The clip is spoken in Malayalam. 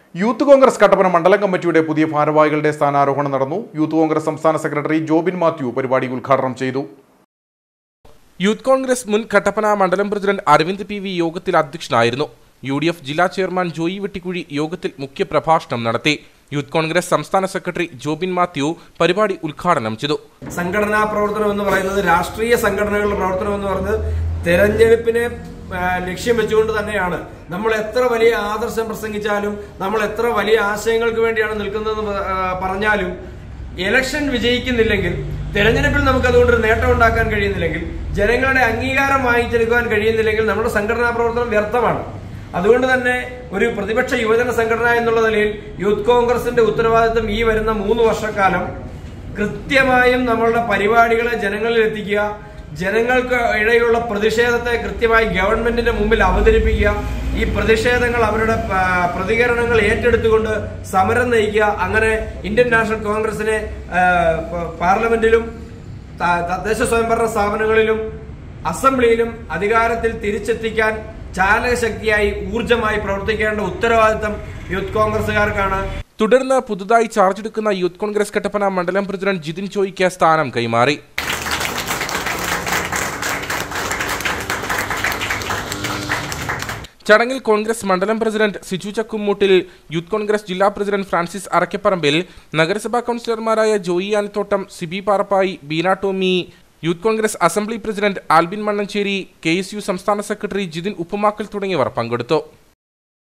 യൂത്ത് കോൺഗ്രസ് കട്ടപ്പന മണ്ഡലം കമ്മിറ്റിയുടെ പുതിയ ഭാരവാഹികളുടെ സ്ഥാനാരോഹണം നടന്നു യൂത്ത് കോൺഗ്രസ് സംസ്ഥാന സെക്രട്ടറി ജോബിൻ മാത്യു പരിപാടി ഉദ്ഘാടനം ചെയ്തു യൂത്ത് കോൺഗ്രസ് മുൻ കട്ടപ്പന മണ്ഡലം പ്രസിഡന്റ് അരവിന്ദ് പി വി യോഗത്തിൽ അധ്യക്ഷനായിരുന്നു യു ഡി എഫ് ജില്ലാ ചെയർമാൻ ജോയി വെട്ടിക്കുഴി യോഗത്തിൽ മുഖ്യപ്രഭാഷണം നടത്തി യൂത്ത് കോൺഗ്രസ് സംസ്ഥാന സെക്രട്ടറി ജോബിൻ മാത്യു പരിപാടി ഉദ്ഘാടനം ചെയ്തു സംഘടനാ പ്രവർത്തനം എന്ന് പറയുന്നത് രാഷ്ട്രീയ സംഘടനകളുടെ പ്രവർത്തനം എന്ന് പറയുന്നത് തെരഞ്ഞെടുപ്പിനെ ആ, ലക്ഷ്യം വെച്ചുകൊണ്ട് തന്നെയാണ് നമ്മൾ എത്ര വലിയ ആദർശം പ്രസംഗിച്ചാലും നമ്മൾ എത്ര വലിയ ആശയങ്ങൾക്ക് വേണ്ടിയാണ് നിൽക്കുന്നതെന്ന് പ- ആ, പറഞ്ഞാലും ഇലക്ഷൻ വിജയിക്കുന്നില്ലെങ്കിൽ തെരഞ്ഞെടുപ്പിൽ നമുക്ക് അതുകൊണ്ട് ഒരു നേട്ടം ഉണ്ടാക്കാൻ കഴിയുന്നില്ലെങ്കിൽ ജനങ്ങളുടെ അംഗീകാരം വാങ്ങിച്ചെടുക്കാൻ കഴിയുന്നില്ലെങ്കിൽ നമ്മുടെ സംഘടനാ പ്രവർത്തനം വ്യർത്ഥമാണ് അതുകൊണ്ട് തന്നെ ഒരു പ്രതിപക്ഷ യുവജന സംഘടന എന്നുള്ള നിലയിൽ യൂത്ത് കോൺഗ്രസിന്റെ ഉത്തരവാദിത്തം ഈ വരുന്ന മൂന്ന് വർഷക്കാലം കൃത്യമായും നമ്മളുടെ പരിപാടികളെ ജനങ്ങളിൽ എത്തിക്കുക ജനങ്ങൾക്ക് ഇടയിലുള്ള പ്രതിഷേധത്തെ കൃത്യമായി ഗവൺമെന്റിന്റെ മുമ്പിൽ അവതരിപ്പിക്കുക ഈ പ്രതിഷേധങ്ങൾ അവരുടെ ആ, പ്രതികരണങ്ങൾ ഏറ്റെടുത്തുകൊണ്ട് സമരം നയിക്കുക അങ്ങനെ ഇന്ത്യൻ നാഷണൽ കോൺഗ്രസിനെ ആ, പ- പാർലമെന്റിലും ത- തദ്ദേശ സ്വയംഭരണ സ്ഥാപനങ്ങളിലും അസംബ്ലിയിലും അധികാരത്തിൽ തിരിച്ചെത്തിക്കാൻ ചാലകശക്തിയായി ഊർജമായി പ്രവർത്തിക്കേണ്ട ഉത്തരവാദിത്തം യൂത്ത് കോൺഗ്രസുകാർക്കാണ് തുടർന്ന് പുതുതായി ചാർജ് എടുക്കുന്ന യൂത്ത് കോൺഗ്രസ് കട്ടപ്പന മണ്ഡലം പ്രസിഡന്റ് ജിതിൻ ചോയ്ക്ക് സ്ഥാനം കൈമാറി ചടങ്ങിൽ കോൺഗ്രസ് മണ്ഡലം പ്രസിഡന്റ് സിജു ചക്കുമൂട്ടിൽ യൂത്ത് കോൺഗ്രസ് ജില്ലാ പ്രസിഡന്റ് ഫ്രാൻസിസ് അറക്കപ്പറമ്പിൽ നഗരസഭാ കൗൺസിലർമാരായ Joy Anathottam Sibi Parappayi Beena Tomy youth Congress assembly president Albin Mannancheri K സംസ്ഥാന സെക്രട്ടറി ജിതിൻ ഉപ്പുമാക്കൽ തുടങ്ങിയവർ പങ്കെടുത്തു